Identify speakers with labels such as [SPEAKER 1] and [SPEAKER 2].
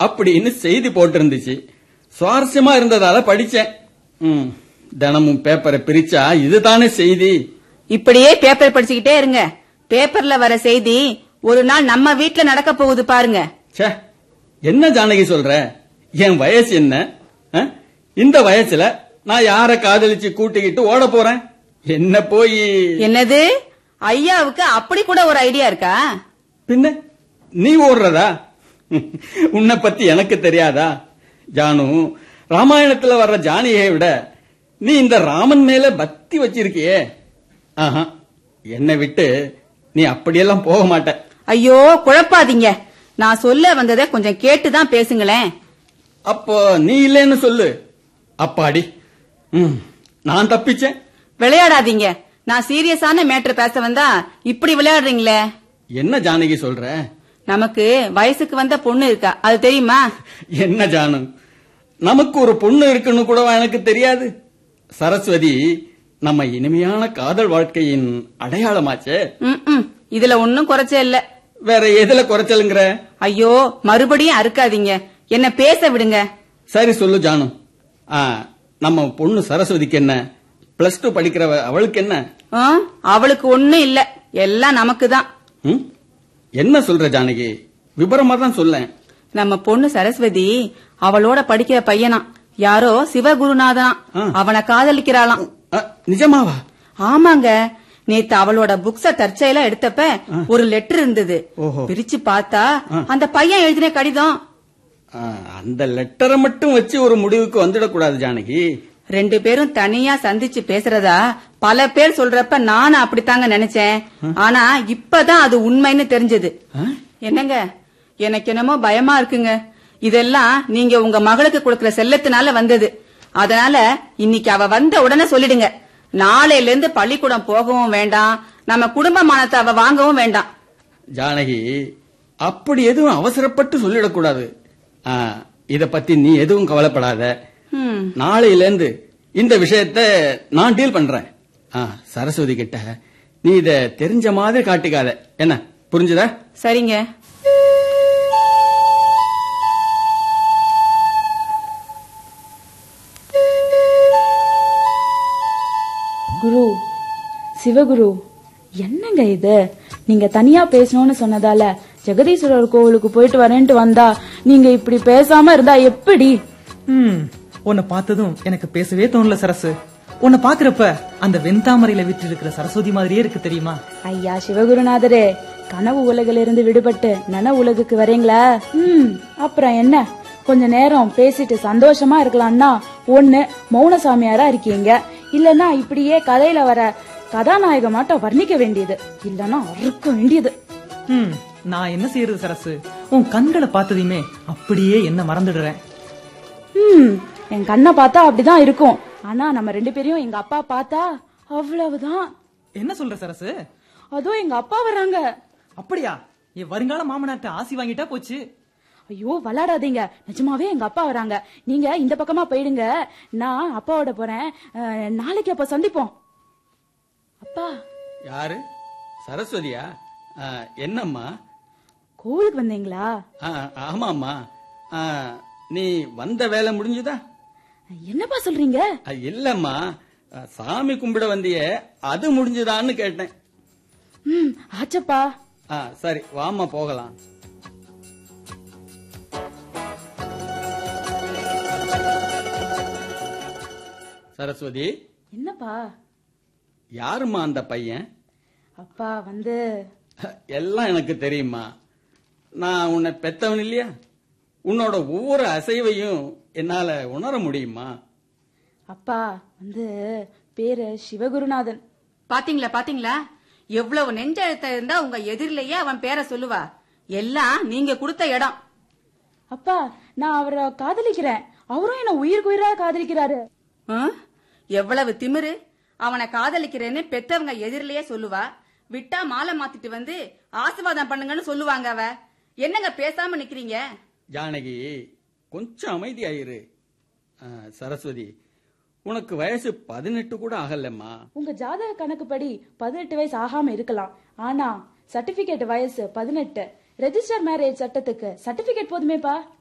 [SPEAKER 1] அப்படின்னு செய்தி போட்டிருந்துச்சு சுவாரஸ்யமா இருந்ததால படிச்சேன் ம், தினமும் பேப்பரை பிரிச்சா இதுதானே செய்தி
[SPEAKER 2] இப்படியே பேப்பர் படிச்சுக்கிட்டே இருங்க பேப்பர்ல வர செய்தி ஒரு நாள் நம்ம வீட்ல நடக்க போகுது பாருங்க
[SPEAKER 1] ச்சே என்ன ஜானகி சொல்ற என் வயசு என்ன அ? இந்த வயசுல நான் யார காதலிச்சு கூட்டிக்கிட்டு ஓட போறேன் என்ன போய்
[SPEAKER 2] என்னது ஐயாவுக்கு அப்படி கூட ஒரு ஐடியா இருக்கா
[SPEAKER 1] பின்ன நீ ஓடுறதா உன்னை பத்தி எனக்கு தெரியாதா ஜானு ராமாயணத்துல வர்ற ஜானகியை விட நீ இந்த ராமன் மேல பக்தி வச்சிருக்கியே ஆஹா என்னை விட்டு நீ அப்படியெல்லாம் போக மாட்ட
[SPEAKER 2] ஐயோ குழப்பாதீங்க நான் சொல்ல வந்ததை கொஞ்சம் கேட்டுதான் பேசுங்களேன்
[SPEAKER 1] அப்போ நீ இல்லைன்னு சொல்லு அப்பாடி ம், நான் தப்பிச்சேன்
[SPEAKER 2] விளையாடாதீங்க நான் சீரியஸான மேட்டர் பேச வந்தா இப்படி விளையாடுறீங்களே
[SPEAKER 1] என்ன ஜானகி சொல்ற
[SPEAKER 2] நமக்கு வயசுக்கு வந்த பொண்ணு இருக்கா அது தெரியுமா
[SPEAKER 1] என்ன ஜானு நமக்கு ஒரு பொண்ணு இருக்குன்னு கூட எனக்கு தெரியாது சரஸ்வதி நம்ம இனிமையான காதல் வாழ்க்கையின் அடையாளமாச்சே
[SPEAKER 2] ம்ம். இதுல ஒன்னும் குறைச்ச இல்ல
[SPEAKER 1] வேற எதுல குறைச்சலுங்கிற
[SPEAKER 2] ஐயோ மறுபடியும் அறுக்காதீங்க என்ன பேச விடுங்க
[SPEAKER 1] சரி சொல்லு ஜானு ஆ, நம்ம பொண்ணு சரஸ்வதிக்கு என்ன பிளஸ் டூ படிக்கிறவ அவளுக்கு என்ன
[SPEAKER 2] ஆ, அவளுக்கு ஒண்ணும் இல்ல எல்லாம் நமக்கு தான்
[SPEAKER 1] ம்? என்ன சொல்ற ஜானகி விபரமா தான் சொல்லேன்
[SPEAKER 2] நம்ம பொண்ணு சரஸ்வதி அவளோட படிக்கிற பையனா யாரோ சிவகுருநாதனா
[SPEAKER 1] ஆ.
[SPEAKER 2] அவனை காதலிக்கிறாளாம்
[SPEAKER 1] அ, நிஜமாவா
[SPEAKER 2] ஆமாங்க நேத்து அவளோட புக்ஸ தற்செயலா எடுத்தப்ப ஒரு லெட்டர் இருந்தது
[SPEAKER 1] ஓஹோ.
[SPEAKER 2] பிரிச்சு பார்த்தா அந்த பையன் எழுதின கடிதம்
[SPEAKER 1] ஆ, அந்த லெட்டரை மட்டும் வச்சு ஒரு முடிவுக்கு வந்துடக்கூடாது ஜானகி
[SPEAKER 2] ரெண்டு பேரும் தனியா சந்திச்சு பேசுறதா பல பேர் சொல்றப்ப நானும் அப்படித்தாங்க நினைச்சேன் ஆனா இப்பதான் அது உண்மைன்னு தெரிஞ்சது
[SPEAKER 1] ஆ?
[SPEAKER 2] என்னங்க எனக்கு என்னமோ பயமா இருக்குங்க இதெல்லாம் நீங்க உங்க மகளுக்கு கொடுக்கிற செல்லத்தினால வந்தது அதனால இன்னைக்கு அவ வந்த உடனே சொல்லிடுங்க நாளையில இருந்து பள்ளிக்கூடம் போகவும் வேண்டாம் நம்ம குடும்ப மானத்தை அவ வாங்கவும் வேண்டாம்
[SPEAKER 1] ஜானகி அப்படி எதுவும் அவசரப்பட்டு சொல்லிடக்கூடாது ஆ, இத பத்தி நீ எதுவும் கவலைப்படாத
[SPEAKER 2] ம்,
[SPEAKER 1] நாளையில இருந்து இந்த விஷயத்த நான் டீல் பண்றேன் ஆ, சரஸ்வதி கிட்ட நீ இத தெரிஞ்ச மாதிரி காட்டிக்காத என்ன புரிஞ்சுதா
[SPEAKER 2] சரிங்க
[SPEAKER 3] குரு சிவகுரு என்னங்க இது நீங்க தனியா பேசணும்னு சொன்னதால ஜெகதீஸ்வரர் கோவிலுக்கு போயிட்டு வரேன்ட்டு வந்தா நீங்க இப்படி பேசாம இருந்தா எப்படி
[SPEAKER 4] ம் உன்னை பார்த்ததும் எனக்கு பேசவே தோணல சரசு உன்னை பாக்குறப்ப அந்த வெண்தாமரையில விட்டு இருக்கிற சரஸ்வதி மாதிரியே இருக்கு தெரியுமா
[SPEAKER 3] ஐயா சிவகுருநாதரே கனவு உலகிலிருந்து விடுபட்டு நன உலகுக்கு வரீங்களா ம் அப்புறம் என்ன கொஞ்ச நேரம் பேசிட்டு சந்தோஷமா இருக்கலாம்னா ஒண்ணு மௌன சாமியாரா இருக்கீங்க இல்லனா இப்படியே கதையில வர கதாநாயகமாட்டம் வர்ணிக்க வேண்டியது இல்லனா அறுக்க வேண்டியது
[SPEAKER 4] ம் நான் என்ன செய்யறது சரசு உன் கண்களை பார்த்ததையுமே அப்படியே என்ன மறந்துடுறேன்
[SPEAKER 3] ம் என் கண்ணை பார்த்தா அப்படிதான் இருக்கும் ஆனா நம்ம ரெண்டு பேரையும் எங்க அப்பா பார்த்தா அவ்வளவுதான்
[SPEAKER 4] என்ன சொல்ற சரசு
[SPEAKER 3] அதோ எங்க அப்பா வராங்க
[SPEAKER 4] அப்படியா என் வருங்கால மாமனார்ட்ட ஆசி வாங்கிட்டா போச்சு
[SPEAKER 3] ஐயோ விளையாடாதீங்க நிஜமாவே எங்க அப்பா வராங்க நீங்க இந்த பக்கமா போயிடுங்க நான் அப்பாவோட போறேன் அஹ், நாளைக்கு அப்ப சந்திப்போம் அப்பா
[SPEAKER 1] யாரு சரஸ்வதியா ஆ, என்னம்மா
[SPEAKER 3] கோவிலுக்கு வந்தீங்களா
[SPEAKER 1] ஆ, ஆமாம்மா ஆ, நீ வந்த வேலை முடிஞ்சுதா
[SPEAKER 3] என்னப்பா சொல்றீங்க
[SPEAKER 1] ஆ, இல்லம்மா ஆ, சாமி கும்பிட வந்தியே அது முடிஞ்சுதான்னு கேட்டேன்
[SPEAKER 3] ம் ஆச்சப்பா
[SPEAKER 1] ஆ, சரி வாம்மா போகலாம் சரஸ்வதி
[SPEAKER 3] என்னப்பா
[SPEAKER 1] யாரும்மா அந்த பையன்
[SPEAKER 3] அப்பா வந்து
[SPEAKER 1] எல்லாம் எனக்கு தெரியுமா நான் உன்னை பெத்தவன் இல்லையா உன்னோட ஒவ்வொரு அசைவையும் என்னால உணர முடியுமா
[SPEAKER 3] அப்பா வந்து பேரு சிவகுருநாதன்
[SPEAKER 2] பாத்தீங்களா பாத்தீங்களா எவ்வளவு நெஞ்செழுத்த இருந்தா உங்க எதிரிலேயே அவன் பேரை சொல்லுவா எல்லாம் நீங்க கொடுத்த இடம்
[SPEAKER 3] அப்பா நான் அவரை காதலிக்கிறேன் அவரும் என்ன உயிருக்கு உயிரா காதலிக்கிறாரு
[SPEAKER 2] ஆ? எவ்வளவு திமிரு அவனை காதலிக்கிறேன்னு பெத்தவங்க எதிரிலேயே சொல்லுவா விட்டா மாலை மாத்திட்டு வந்து ஆசீர்வாதம் பண்ணுங்கன்னு சொல்லுவாங்க அவ என்னங்க பேசாம நிக்கிறீங்க
[SPEAKER 1] ஜானகி கொஞ்சம் அமைதியாயிரு ஆ, சரஸ்வதி உனக்கு வயசு பதினெட்டு கூட ஆகலம்மா
[SPEAKER 3] உங்க ஜாதக கணக்குப்படி பதினெட்டு வயசு ஆகாம இருக்கலாம் ஆனா சர்டிபிகேட் வயசு பதினெட்டு ரெஜிஸ்டர் மேரேஜ் சட்டத்துக்கு சர்டிபிகேட் போதுமேப்பா